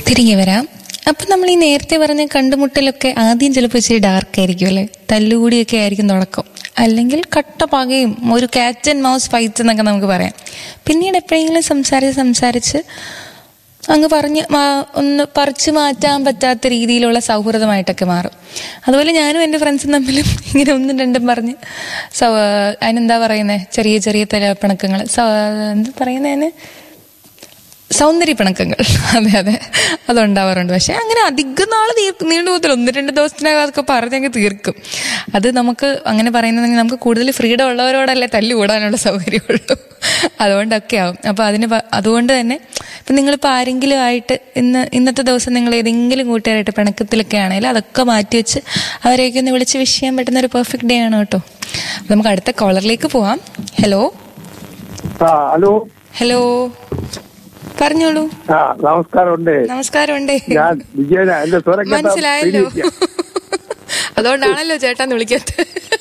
തിരികെ വരാം അപ്പൊ നമ്മൾ ഈ നേരത്തെ പറഞ്ഞ കണ്ടുമുട്ടലൊക്കെ ആദ്യം ചിലപ്പോൾ ഇച്ചിരി ഡാർക്ക് ആയിരിക്കും അല്ലെ തല്ലുകൂടിയൊക്കെ ആയിരിക്കും തുടക്കം അല്ലെങ്കിൽ കട്ട പകയും ഒരു കാറ്റ് ആൻഡ് മൗസ് ഫൈറ്റ്സ് എന്നൊക്കെ നമുക്ക് പറയാം പിന്നീട് എപ്പോഴെങ്കിലും സംസാരിച്ച് സംസാരിച്ച് അങ്ങ് പറഞ്ഞ് മാ- ഒന്ന് പറിച്ചു മാറ്റാൻ പറ്റാത്ത രീതിയിലുള്ള സൗഹൃദമായിട്ടൊക്കെ മാറും അതുപോലെ ഞാനും എൻ്റെ ഫ്രണ്ട്സും തമ്മിലും ഇങ്ങനെ ഒന്നും രണ്ടും പറഞ്ഞ് സൗ അതിനെന്താ പറയുന്നത് ചെറിയ ചെറിയ തല പിണക്കങ്ങൾ എന്താ പറയുന്നതിന് സൗന്ദര്യ പിണക്കങ്ങൾ അതെ അതെ അതുണ്ടാവാറുണ്ട് പക്ഷെ അങ്ങനെ അധികം നാൾ നീണ്ടു പോകത്തില്ല ഒന്ന് രണ്ട് ദിവസത്തിനകം അതൊക്കെ പറഞ്ഞങ്ങ് തീർക്കും അത് നമുക്ക് അങ്ങനെ പറയുന്നതെങ്കിൽ നമുക്ക് കൂടുതൽ ഫ്രീഡം ഉള്ളവരോടല്ലേ തല്ലു കൂടാനുള്ള സൗകര്യമുള്ളൂ അതുകൊണ്ടൊക്കെ ആവും അപ്പോൾ അതിന് പ- അതുകൊണ്ട് തന്നെ ഇപ്പം നിങ്ങളിപ്പോൾ ആരെങ്കിലും ആയിട്ട് ഇന്ന് ഇന്നത്തെ ദിവസം നിങ്ങൾ ഏതെങ്കിലും കൂട്ടുകാരായിട്ട് പിണക്കത്തിലൊക്കെ ആണെങ്കിൽ അതൊക്കെ മാറ്റി വെച്ച് അവരെയൊക്കെ ഒന്ന് വിളിച്ച് വിഷ് ചെയ്യാൻ പറ്റുന്ന ഒരു പെർഫെക്റ്റ് ഡേ ആണ് കേട്ടോ അപ്പോൾ നമുക്ക് അടുത്ത കോളറിലേക്ക് പോവാം ഹലോ ആ ഹലോ ഹലോ പറഞ്ഞോളൂ ആ നമസ്കാരമുണ്ട് നമസ്കാരമുണ്ട് ഞാൻ വിജയന എന്റെ സ്വരം കേട്ടാ മനസ്സിലായല്ലോ പേടിയിരിക്കുക. അതുകൊണ്ടാണല്ലോ ചേട്ടാന്ന് വിളിക്കാത്ത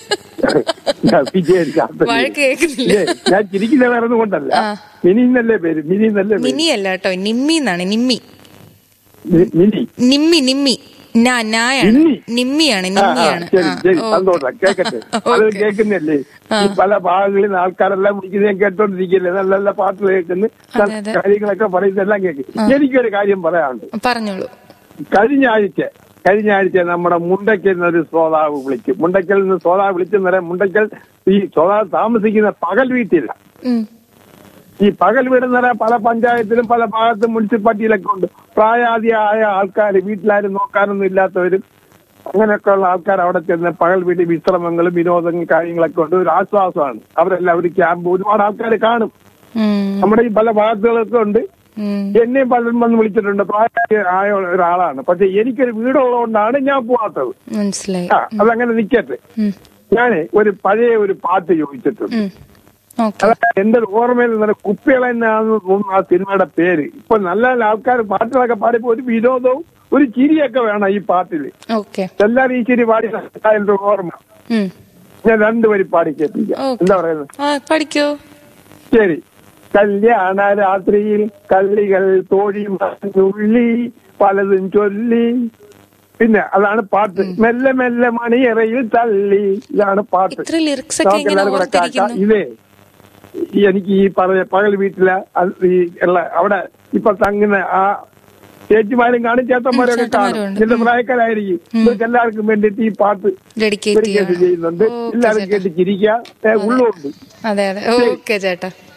ഞാൻ വിജയൻ ശാസ്ത്രി. വഴക്ക് കേൾക്കുന്നില്ല ഏ, ഞാൻ ചിരിക്കുന്ന വേറെ ഒന്നും കൊണ്ടല്ല ആ. മിനി എന്നല്ലേ പേര് മിനി എന്നല്ലേ പേര് മിനി അല്ല കേട്ടോ നിമ്മി എന്നാണ് നിമ്മി മി- മിനി നിമ്മി നിമ്മി നാ നായാണ് നിമ്മി? നിമ്മിയാണ് ആ, ആ, നിമ്മിയാണ് ശരി ആ, ശരി ഓക്കേ. സന്തോഷം കേക്കട്ടെ അത് ഓക്കേ. കേൾക്കുന്നല്ലേ ഈ പല ഭാഗങ്ങളിൽ നിന്ന് ആൾക്കാരെല്ലാം വിളിക്കുന്നത് ഞാൻ കേട്ടോണ്ടിരിക്കില്ലേ നല്ല നല്ല പാട്ടുകൾ കേൾക്കുന്നു അതെ, അതെ. കാര്യങ്ങളൊക്കെ പറയുന്നതെല്ലാം കേൾക്കും എനിക്കൊരു കാര്യം പറയാനുണ്ട് പറഞ്ഞോളൂ കഴിഞ്ഞ ആഴ്ച കഴിഞ്ഞ ആഴ്ച നമ്മുടെ മുണ്ടയ്ക്കൽ നിന്നൊരു ശ്രോതാവ് വിളിച്ചു മുണ്ടയ്ക്കൽ നിന്ന് ശ്രോതാവ് വിളിച്ചെന്ന് പറയാം മുണ്ടയ്ക്കൽ ഈ ശ്രോതാവ് താമസിക്കുന്ന പകൽ വീട്ടില്ല ഉം. ഈ പകൽ വീട് എന്ന് പറയാൻ പല പഞ്ചായത്തിലും പല ഭാഗത്തും മുനിസിപ്പാലിറ്റിയിലൊക്കെ ഉണ്ട് പ്രായാധിയായ ആൾക്കാർ വീട്ടിലാരും നോക്കാനൊന്നും ഇല്ലാത്തവരും അങ്ങനെയൊക്കെയുള്ള ആൾക്കാർ അവിടെ ചെന്ന് പകൽ വീട്ടിൽ വിശ്രമങ്ങളും വിനോദങ്ങളും കാര്യങ്ങളൊക്കെ ഉണ്ട് ഒരു ആശ്വാസമാണ് അവരെല്ലാം ഒരു ക്യാമ്പ് ഒരുപാട് ആൾക്കാർ കാണും ഉം. നമ്മുടെ ഈ പല ഭാഗത്തുകളൊക്കെ ഉണ്ട് ഉം. എന്നെയും പലരും വന്ന് വിളിച്ചിട്ടുണ്ട് പ്രായമായ ഒരാളാണ് പക്ഷെ എനിക്കൊരു വീടുള്ളതുകൊണ്ടാണ് ഞാൻ പോവാത്തത് മനസ്സിലായി ആ അതങ്ങനെ നിക്കട്ടെ ഉം. ഞാന് ഒരു പഴയ ഒരു പാട്ട് ചോദിച്ചിട്ടുണ്ട് ഉം. ഓക്കെ അതായത് എന്റെ ഒരു ഓർമ്മയിൽ നിന്ന് കുപ്പികള എന്നാണ് തോന്നുന്നു ആ സിനിമയുടെ പേര് ഇപ്പൊ നല്ല നല്ല ആൾക്കാർ പാട്ടുകളൊക്കെ പാടിയപ്പോ ഒരു വിനോദവും ഒരു ചിരിയൊക്കെ വേണം ഈ പാട്ടിൽ ഓക്കെ എല്ലാരും ഈ ചിരി പാടി എന്റെ ഓർമ്മ ഉം. ഞാൻ രണ്ടുപേരും പാടി കേൾപ്പിക്കാം ഓക്കേ. എന്താ പറയുന്നത് ആ പഠിക്കോ ശരി കല്യാണ രാത്രിയിൽ കള്ളികൾ തോഴിയുള്ളി പലതും ചൊല്ലി പിന്നെ അതാണ് പാട്ട് മെല്ലെ മെല്ലെ മണിയറയിൽ തള്ളി ഇതാണ് പാട്ട് ഇത്ര ലിറിക്സ് ഒക്കെ നമുക്ക് എങ്ങനെ എല്ലാവരും കൂടെ കേൾക്കാം. ഓർത്തിരിക്കുന്നു ഇതേ ഈ എനിക്ക് ഈ പറഞ്ഞ പകൽ വീട്ടിലെ അത് ഈ ഉള്ള അവിടെ ഇപ്പൊ തങ്ങുന്ന ആ ചേച്ചിമാരും കാണും ചേട്ടന്മാരും ഒക്കെ കാണും ചേട്ടന്മാരും ഉണ്ട്. ഇതിന്റെ പ്രായക്കാരായിരിക്കും ഇവർക്ക് എല്ലാവർക്കും വേണ്ടിയിട്ട് ഈ പാട്ട് ഡെഡിക്കേറ്റ് ഡെഡിക്കേറ്റ് ചെയ്യുന്നുണ്ട് ഓക്കേ എല്ലാവരും ചേട്ടാ കേട്ട് ചിരിക്കുക ഏ, ഉള്ളുണ്ട് അതെ അതെ ഓക്കെ ചേട്ടാ